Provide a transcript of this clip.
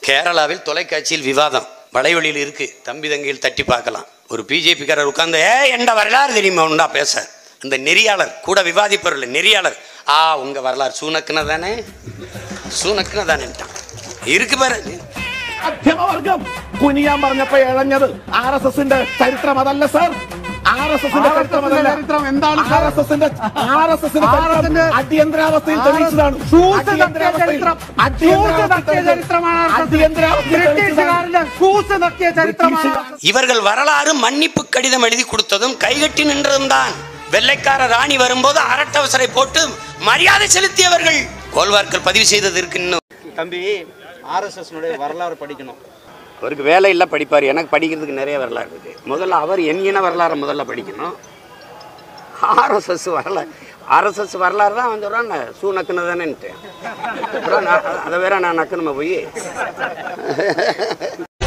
கேரளாவில் தொலைக்காட்சியில் விவாதம் வலைவழியில் இருக்கு தம்பி தங்கையில் தட்டி பார்க்கலாம் ஒரு பிஜேபிக்காரர் உட்கார்ந்து ஏ என்ற வரலாறு தெரியுமா உண்டா பேச அந்த நெறியாளர் கூட விவாதிப்பவர்கள் நெறியாளர் ஆ உங்க வரலாறு சூனக்குன தானே സൂനക്കിന് താനിട്ടാ ഇருக்கு പാரு മധ്യമവർഗം കുനിയാൻ പറഞ്ഞപ്പോ ഇഴഞ്ഞത് ആർ എസ് എസിന്റെ ചരിത്രം അതല്ല സർ ആർ എസ് എസിന്റെ ചരിത്രം അതല്ല ചരിത്രം എന്താണ് ആർ എസ് എസിന്റെ ആർ എസ് എസിന്റെ ചരിത്രം അടിയന്തരാവസ്ഥയിൽ തെളിയിച്ചതാണ് ഷൂസ് തട്ടിയ അടിയന്തരാവസ്ഥയിൽ- ചരിത്രം ഷൂസ് തട്ടിയ അടിയന്തരാവസ്ഥയിൽ ചരിത്രമാണ് RSS. അടിയന്തരാവസ്ഥയിൽ തെളിയിച്ചതാണ്. ബ്രിട്ടീഷുകാരന്റെ ഷൂസ് തട്ടിയ ചരിത്രമാണ് இவர்கள் வரலாறு மன்னிப்பு கடிதம் எழுதி கொடுத்ததும் கைகட்டி நின்றதும் தான் வெள்ளைக்கார ராணி வரும்போது அரட்டவசரை போட்டு மரியாதை செலுத்தியவர்கள் கோல்வார்கள் பதிவு செய்தது இருக்கு இன்னும் தம்பி ஆர்எஸ்எஸ்னுடைய வரலாறு படிக்கணும் அவருக்கு வேலை இல்லை படிப்பார் எனக்கு படிக்கிறதுக்கு நிறைய வரலாறு இருக்கு முதல்ல அவர் என் இன வரலாறை முதல்ல படிக்கணும் ஆர்எஸ்எஸ் வரலாறு ஆர்எஸ்எஸ் வரலாறு தான் அவன் சொல்கிறான் சூ நக்குன்னு தானேன்ட்டு அப்புறம் நான் அதை வேற நான் நக்கணுமா போய்